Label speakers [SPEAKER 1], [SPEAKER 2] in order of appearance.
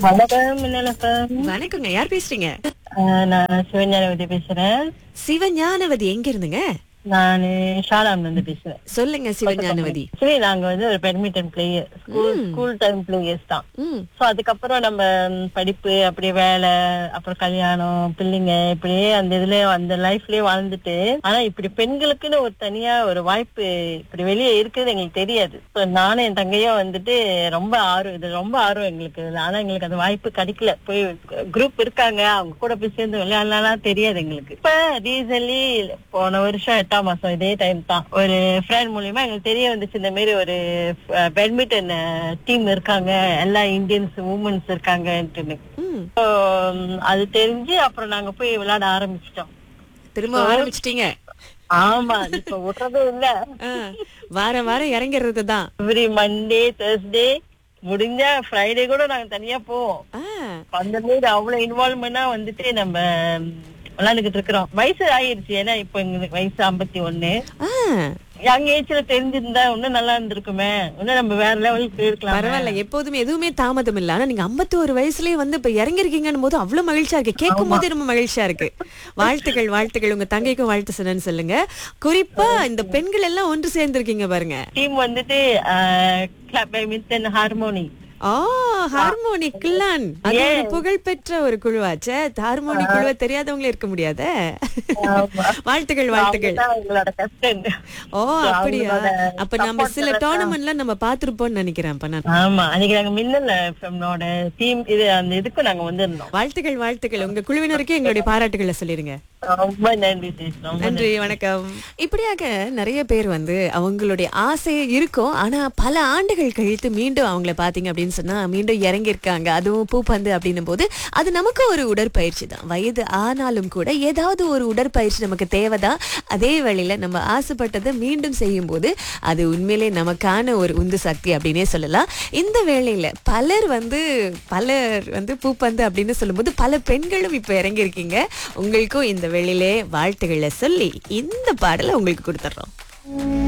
[SPEAKER 1] வணக்கம் மின்னலக்கம்
[SPEAKER 2] வணக்கங்க யார் பேசுறீங்க
[SPEAKER 1] நான் சிவஞானவதி பேசுறேன்
[SPEAKER 2] சிவஞானவதி எங்க இருந்துங்க
[SPEAKER 1] நான் ஷாலாம்ல இருந்து பேசுறேன்
[SPEAKER 2] சொல்லுங்க சிவஞானவதி
[SPEAKER 1] சரி நாங்க வந்து ஒரு badminton player school school time players தான்
[SPEAKER 2] ம்
[SPEAKER 1] சோ அதுக்கப்புறம் நம்ம ம், படிப்பு அப்படியே வேலை அப்புறம் கல்யாணம் பிள்ளைங்க இப்படியே அந்த இதுல அந்த லைஃப்லயே வாழ்ந்துட்டு ஆனா இப்படி பெண்களுக்குன்னு ஒரு தனியா ஒரு வாய்ப்பு இப்படி வெளியே இருக்குது எங்களுக்கு தெரியாது So, நானும் என் தங்கையும் வந்துட்டு ரொம்ப ஆர்வம் இது ரொம்ப ஆர்வம் எங்களுக்கு இதுல. ஆனா எங்களுக்கு அந்த வாய்ப்பு கிடைக்கல போய் குரூப் இருக்காங்க அவங்க கூட போய் சேர்ந்து விளையாடலாம் தெரியாது எங்களுக்கு இப்ப ரீசன்லி போன வருஷம் எட்டாம் மாசம் இதே டைம் தான் ஒரு ஃப்ரெண்ட் மூலியமா எங்களுக்கு தெரிய வந்துச்சு இந்த மாதிரி ஒரு பேட்மிண்டன் டீம் இருக்காங்க எல்லா இந்தியன்ஸ் உமன்ஸ் இருக்காங்கன்ட்டு
[SPEAKER 2] ம்
[SPEAKER 1] So, ம், அது தெரிஞ்சு அப்புறம் நாங்க போய் விளையாட ஆரம்பிச்சிட்டோம்
[SPEAKER 2] திரும்ப ஆரம்பிச்சிட்டீங்க
[SPEAKER 1] ஆமா இப்ப விடுறதும் இல்ல
[SPEAKER 2] ஆ, வாரம் வாரம் இறங்கிறது தான்
[SPEAKER 1] எவ்ரி மண்டே தேர்ஸ்டே முடிஞ்சா ஃப்ரைடே கூட நாங்க தனியா போவோம் அந்த மாதிரி அவ்வளவு இன்வால்வ்மெண்டா வந்துட்டு நம்ம ம், விளையாண்டுகிட்டு இருக்கிறோம் வயசு ஆயிருச்சு ஏன்னா இப்ப எங்களுக்கு வயசு ஐம்பத்தி ஒண்ணு யங் ஏஜ்ல தெரிஞ்சிருந்தா இன்னும் நல்லா இருந்திருக்குமே இன்னும் நம்ம வேற லெவலுக்கு போயிருக்கலாம்
[SPEAKER 2] பரவாயில்ல எப்போதுமே எதுவுமே தாமதம் இல்ல ஆனா நீங்க 51 வயசுலயே வந்து இப்ப இறங்கிருக்கீங்கன்னு போது அவ்வளவு மகிழ்ச்சியா இருக்கு கேட்கும் போதே ரொம்ப மகிழ்ச்சியா இருக்கு வாழ்த்துக்கள் வாழ்த்துக்கள் உங்க தங்கைக்கும் வாழ்த்து சொன்னேன்னு சொல்லுங்க குறிப்பா இந்த பெண்கள் எல்லாம் ஒன்று சேர்ந்திருக்கீங்க பாருங்க
[SPEAKER 1] டீம் வந்துட்டு கிளப் பேட்மிண்டன் ஹார்மோனி
[SPEAKER 2] ஆ ஹார்மோனிக் கிளான் அது ஒரு புகழ்பெற்ற ஒரு குழுவாச்சே ஹார்மோனிக் குழுவை தெரியாதவங்களே இருக்க முடியாதே வாழ்த்துக்கள் வாழ்த்துக்கள்
[SPEAKER 1] அவங்கதான் எங்களோட கஷ்டம்
[SPEAKER 2] ஓ அப்படியா
[SPEAKER 1] அவங்களோட
[SPEAKER 2] அப்ப நம்ம சில டோர்னமெண்ட்ல நம்ம பாத்திருப்போம்னு நினைக்கிறேன் அப்ப நான்
[SPEAKER 1] ஆமா அன்னைக்கு நாங்க மின்னல் நம்மளோட டீம் இது அந்த இதுக்கும் நாங்க வந்திருந்தோம்
[SPEAKER 2] வாழ்த்துக்கள் வாழ்த்துக்கள் உங்க குழுவினருக்கே எங்களுடைய பாராட்டுகளை சொல்லிருங்க
[SPEAKER 1] ரொம்ப நன்றி sis. ரொம்ப
[SPEAKER 2] நன்றி வணக்கம் இப்படியாக நிறைய பேர் வந்து அவங்களுடைய ஆசை இருக்கும் ஆனா பல ஆண்டுகள் கழித்து மீண்டும் அவங்கள பாத்தீங்க அப்படின்னு சொன்னா மீண்டும் இறங்கியிருக்காங்க அதுவும் பூப்பந்து அப்படின்னும் போது அது நமக்கு ஒரு உடற்பயிற்சி தான் வயது ஆனாலும் கூட ஏதாவது ஒரு உடற்பயிற்சி நமக்கு தேவைதான் அதே வேளையில நம்ம ஆசைப்பட்டதை மீண்டும் செய்யும் போது அது உண்மையிலே நமக்கான ஒரு உந்து சக்தி அப்படின்னே சொல்லலாம் இந்த வேளையில பலர் வந்து பலர் வந்து பூப்பந்து அப்படின்னு சொல்லும்போது பல பெண்களும் இப்ப இறங்கியிருக்கீங்க உங்களுக்கும் இந்த வேளையிலே வாழ்த்துக்களை சொல்லி இந்த பாடலை உங்களுக்கு கொடுத்துட்றோம்